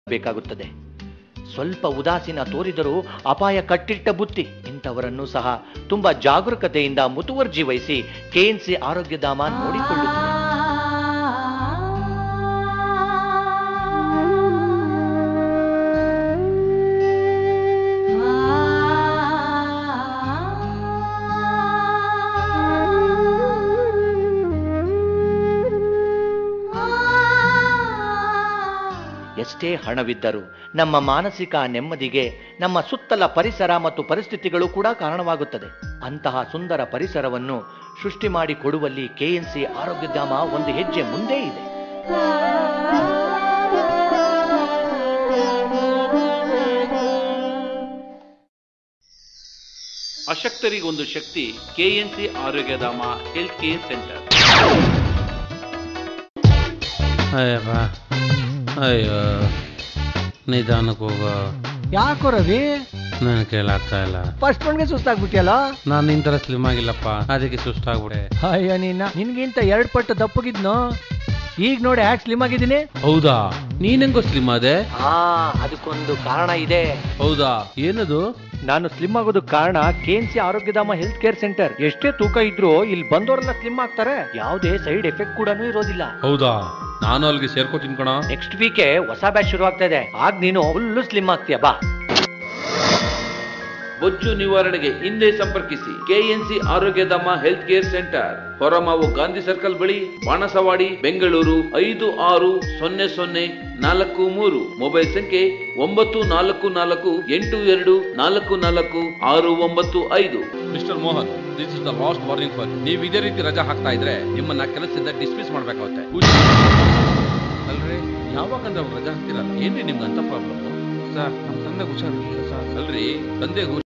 ಬೇಕಾಗುತ್ತದೆ ಸ್ವಲ್ಪ ಉದಾಸೀನ ತೋರಿದರೂ ಅಪಾಯ ಕಟ್ಟಿಟ್ಟ ಬುತ್ತಿ ಇಂಥವರನ್ನು ಸಹ ತುಂಬಾ ಜಾಗರೂಕತೆಯಿಂದ ಮುತುವರ್ಜಿ ವಹಿಸಿ ಕೆಎನ್ಸಿ ಆರೋಗ್ಯಧಾಮ ನೋಡಿಕೊಳ್ಳುತ್ತದೆ ಎಷ್ಟೇ ಹಣವಿದ್ದರೂ ನಮ್ಮ ಮಾನಸಿಕ ನೆಮ್ಮದಿಗೆ ನಮ್ಮ ಸುತ್ತಲ ಪರಿಸರ ಮತ್ತು ಪರಿಸ್ಥಿತಿಗಳು ಕೂಡ ಕಾರಣವಾಗುತ್ತದೆ ಅಂತಹ ಸುಂದರ ಪರಿಸರವನ್ನು ಸೃಷ್ಟಿ ಮಾಡಿ ಕೊಡುವಲ್ಲಿ ಕೆಎನ್ಸಿ ಆರೋಗ್ಯಧಾಮ ಒಂದು ಹೆಜ್ಜೆ ಮುಂದೆ ಇದೆ ಅಶಕ್ತರಿಗೊಂದು ಶಕ್ತಿ KNC Arogyadhama health care centre ಅಯ್ಯಪ್ಪ ಅಯ್ಯೋ ನಿಧಾನಕ್ಕೆ ಹೋಗೋ ಯಾಕೋ ರವಿ ನನ್ನ ಕೇಳಾಗ್ತಾ ಇಲ್ಲ ಫಸ್ಟ್ ಒನ್ಗೆ ಸುಸ್ತಾಗ್ಬಿಟ್ಟಿಯಲ್ಲ ನಾನು ನಿನ್ ಥರ ಸ್ಲಿಮ್ ಆಗಿಲ್ಲಪ್ಪ ಅದಕ್ಕೆ ಸುಸ್ತಾಗ್ಬಿಡೆ ಅಯ್ಯ ನಿನ್ನ ನಿನ್ಗಿಂತ ಎರಡ್ ಪಟ್ಟು ದಪ್ಪಗಿದ್ನು ಈಗ ನೋಡಿ ಹ್ಯಾಕ್ ಸ್ಲಿಮ್ ಆಗಿದ್ದೀನಿ ಹೌದಾ ನೀನೆಂಗೋ ಸ್ಲಿಮ್ ಆದೆ ಆ ಅದಕ್ಕೊಂದು ಕಾರಣ ಇದೆ ಹೌದಾ ಏನದು ನಾನು ಸ್ಲಿಮ್ ಆಗೋದಕ್ಕೆ ಕಾರಣ KNC Arogyadhama health care centre ಎಷ್ಟೇ ತೂಕ ಇದ್ರೂ ಇಲ್ಲಿ ಬಂದವರೆಲ್ಲ ಸ್ಲಿಮ್ ಆಗ್ತಾರೆ ಯಾವುದೇ ಸೈಡ್ ಎಫೆಕ್ಟ್ ಕೂಡ ಇರೋದಿಲ್ಲ ಹೌದಾ ನಾನು ಅಲ್ಲಿಗೆ ಸೇರ್ಕೋತೀನಿ ಕಣ ನೆಕ್ಸ್ಟ್ ವೀಕೆ ಹೊಸ ಬ್ಯಾಚ್ ಶುರು ಆಗ್ತಾ ಇದೆ ಆಗ ನೀನು ಫುಲ್ಲು ಸ್ಲಿಮ್ ಆಗ್ತೀಯ ಬಾ ಬೊಜ್ಜು ನಿವಾರಣೆಗೆ ಹಿಂದೆ ಸಂಪರ್ಕಿಸಿ KNC Arogyadhama health care centre Horamavu Gandhi circle ಬಳಿ ಬಾಣಸವಾಡಿ ಬೆಂಗಳೂರು ಐದು ಆರು ಸೊನ್ನೆ ಸೊನ್ನೆ ನಾಲ್ಕು ಮೂರು ಮೊಬೈಲ್ ಸಂಖ್ಯೆ ಒಂಬತ್ತು ನಾಲ್ಕು ನಾಲ್ಕು ಎಂಟು ಎರಡು ನಾಲ್ಕು ನಾಲ್ಕು ಆರು ಒಂಬತ್ತು ಐದು mister Mohan this is the last warning for ನೀವು ಇದೇ ರೀತಿ ರಜಾ ಹಾಕ್ತಾ ಇದ್ರೆ ನಿಮ್ಮನ್ನ ಕೆಲಸದಿಂದ ಡಿಸ್ಮಿಸ್ ಮಾಡ್ಬೇಕಾಗುತ್ತೆ ಅಲ್ರಿ ಯಾವಾಗಂದ್ರೆ ಅವ್ರು ರಜಾ ಹಾಕ್ತಿರಲ್ಲ ಏನ್ರಿ ನಿಮ್ಗೆ ಅಂತ ಪ್ರಾಬ್ಲಮ್ ಸರ್ ನಮ್ಮ ತಂದೆ ಹುಷಾರಿಲ್ಲ ಸರ್ ಅಲ್ರಿ ತಂದೆ